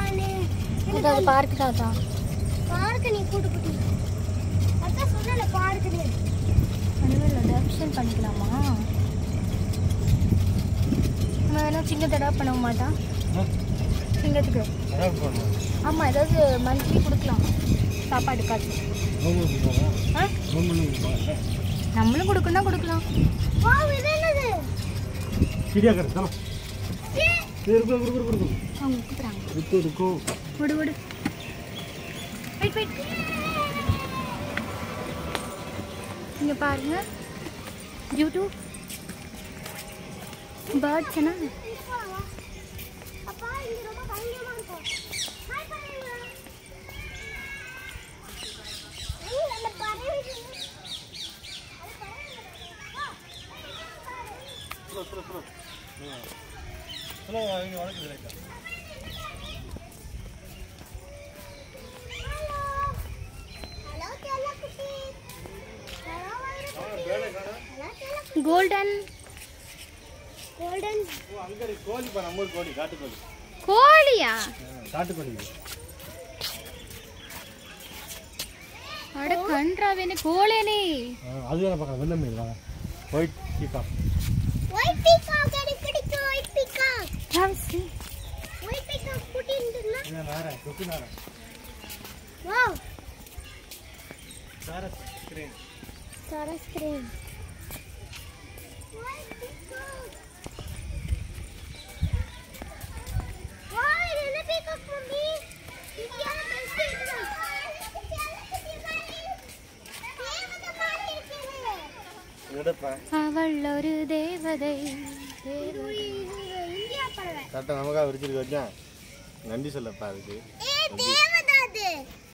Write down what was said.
பானு ஏதாவது பார்க்கு தாத்தா பார்க்க நீ கூட்டு குட்டி அதான் சொன்னல பார்க்குது அனிமல் ஆப்ஷன் பண்ணிக்கலாமா நம்ம வேணா சின்ன தடவை பண்ண மாட்டா சிங்கத்துக்கு ஆமாம் ஏதாவது மந்த்லி கொடுக்கலாம் சாப்பாடு காசு ஆ நம்மளும் கொடுக்கணும்னா கொடுக்கலாம் வா இது என்னது चिड़ियाघर चलो ஏ, ये रुको रुको रुको रुको அவங்க கூப்பிட்றாங்க रुको रुको விடு விடு வெயிட் வெயிட் இங்கே பாருங்க யூடியூப் பேர்ட்ஸ் என்ன இப்போ வா. அப்பா இங்க ரொம்ப பயங்கரமா இருக்கும் ஹாய் பண்ணுங்க ஐய் அந்த பறவை அது பறவை வா. चलो चलो चलो चलो இங்க வணக்கம் ரைட்டா ஹலோ ஹலோ செல்லக்குட்டி ஹலோ வைரக்குட்டி வேலை காணா ஹலோ செல்லக்குட்டி கோல்டன் கோல்டன் ஓ அங்க இருக்கு கோழி பா நம்ம ஊர் கோழி காட்டுக்கோழி கோழியா காட்டுக்கோழி இது. அட கன்றாவேனே கோழேனே ஆ, அது வேலை பார்க்கலாம் வெள்ளை மீன் வாங்க ஒயிட் கீப்பா ஒயிட் பீகாக் எனக்கு பிடிக்கும் white peacock Jhansi white peacock குட்டி இருந்துன்னா இது நார தொக்கு நார வாவ் சார ஸ்கிரீன் சாரா ஸ்கிரீன் ஒயிட் பீகாக் வா இது என்ன பீகாக் மம்மி இது யார பெஸ்ட் இதுதான் எடுப்பா அவள் ஒரு தேவதை தேவதை. இந்தியா பறவை சட்டை நமக்காக விரிச்சிருக்கு வச்சா நன்றி சொல்லப்பா அதுக்கு ஏ தேவதா அது